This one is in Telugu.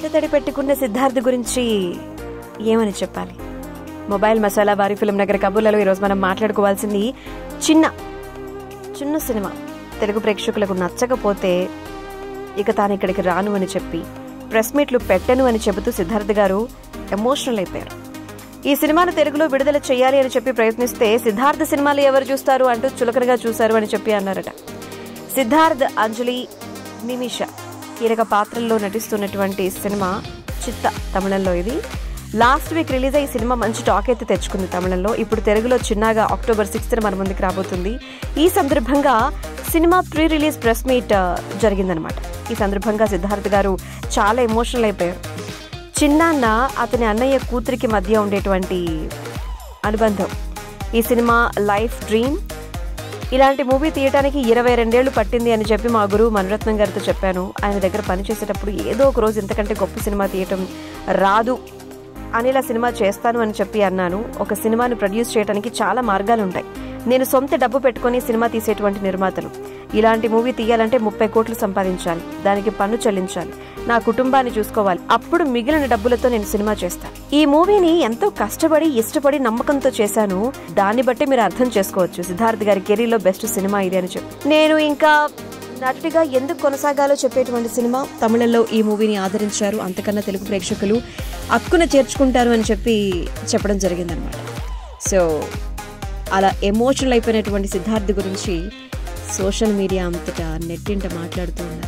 కంటతడి పెట్టుకున్న సిద్ధార్థ్ గురించి ఏమని చెప్పాలి మొబైల్ మసాలా వారి ఫిల్మ్ నగర్ కబుర్లలో ఈరోజు మనం మాట్లాడుకోవాల్సింది చిన్న చిన్న సినిమా తెలుగు ప్రేక్షకులకు నచ్చకపోతే ఇక తాను ఇక్కడికి రాను అని చెప్పి ప్రెస్ మీట్లు పెట్టను అని చెబుతూ సిద్ధార్థ్ గారు ఎమోషనల్ అయిపోయారు ఈ సినిమాను తెలుగులో విడుదల చేయాలి అని చెప్పి ప్రయత్నిస్తే సిద్ధార్థ్ సినిమాలు ఎవరు చూస్తారు అంటూ చులకనగా చూశారు అని చెప్పి అన్నారట సిద్ధార్థ్ అంజలి నిమిష కీలక పాత్రల్లో నటిస్తున్నటువంటి సినిమా చిత్త తమిళంలో ఇది లాస్ట్ వీక్ రిలీజ్ అయ్యి సినిమా మంచి టాక్ అయితే తెచ్చుకుంది తమిళంలో ఇప్పుడు తెలుగులో చిన్నగా అక్టోబర్ సిక్స్త్ మన ముందుకు రాబోతుంది ఈ సందర్భంగా cinema pre release press meet ఆ, జరిగిందనమాట ఈ సందర్భంగా సిద్ధార్థ్ గారు చాలా ఎమోషనల్ అయిపోయారు చిన్నాన్న అతని అన్నయ్య కూతురికి మధ్య ఉండేటువంటి అనుబంధం ఈ సినిమా లైఫ్ డ్రీమ్ ఇలాంటి మూవీ తీయడానికి ఇరవై రెండేళ్లు పట్టింది అని చెప్పి మా గురువు మణిరత్నం గారితో చెప్పాను ఆయన దగ్గర పనిచేసేటప్పుడు ఏదో ఒక రోజు ఇంతకంటే గొప్ప సినిమా తీయటం రాదు అని ఇలా సినిమా చేస్తాను అని చెప్పి అన్నాను ఒక సినిమాను ప్రొడ్యూస్ చేయడానికి చాలా మార్గాలు ఉంటాయి నేను సొంత డబ్బు పెట్టుకొని సినిమా తీసేటువంటి నిర్మాతను ఇలాంటి మూవీ తీయాలంటే ముప్పై కోట్లు సంపాదించాలి దానికి పన్ను చెల్లించాలి నా కుటుంబాన్ని చూసుకోవాలి అప్పుడు మిగిలిన డబ్బులతో నేను సినిమా చేస్తాను ఈ మూవీని ఎంతో కష్టపడి ఇష్టపడి నమ్మకంతో చేశాను దాన్ని బట్టి మీరు అర్థం చేసుకోవచ్చు సిద్ధార్థ్ గారి కెరీర్లో బెస్ట్ సినిమా ఇది అని చెప్పి నేను ఇంకా నటుడిగా ఎందుకు కొనసాగాలో చెప్పేటువంటి సినిమా తమిళంలో ఈ మూవీని ఆదరించారు అంతకన్నా తెలుగు ప్రేక్షకులు అక్కున చేర్చుకుంటారు అని చెప్పి చెప్పడం జరిగిందనమాట సో అలా ఎమోషనల్ అయిపోయినటువంటి సిద్ధార్థ్ గురించి సోషల్ మీడియా అంతటా నెట్టింట మాట్లాడుతూ ఉన్నారు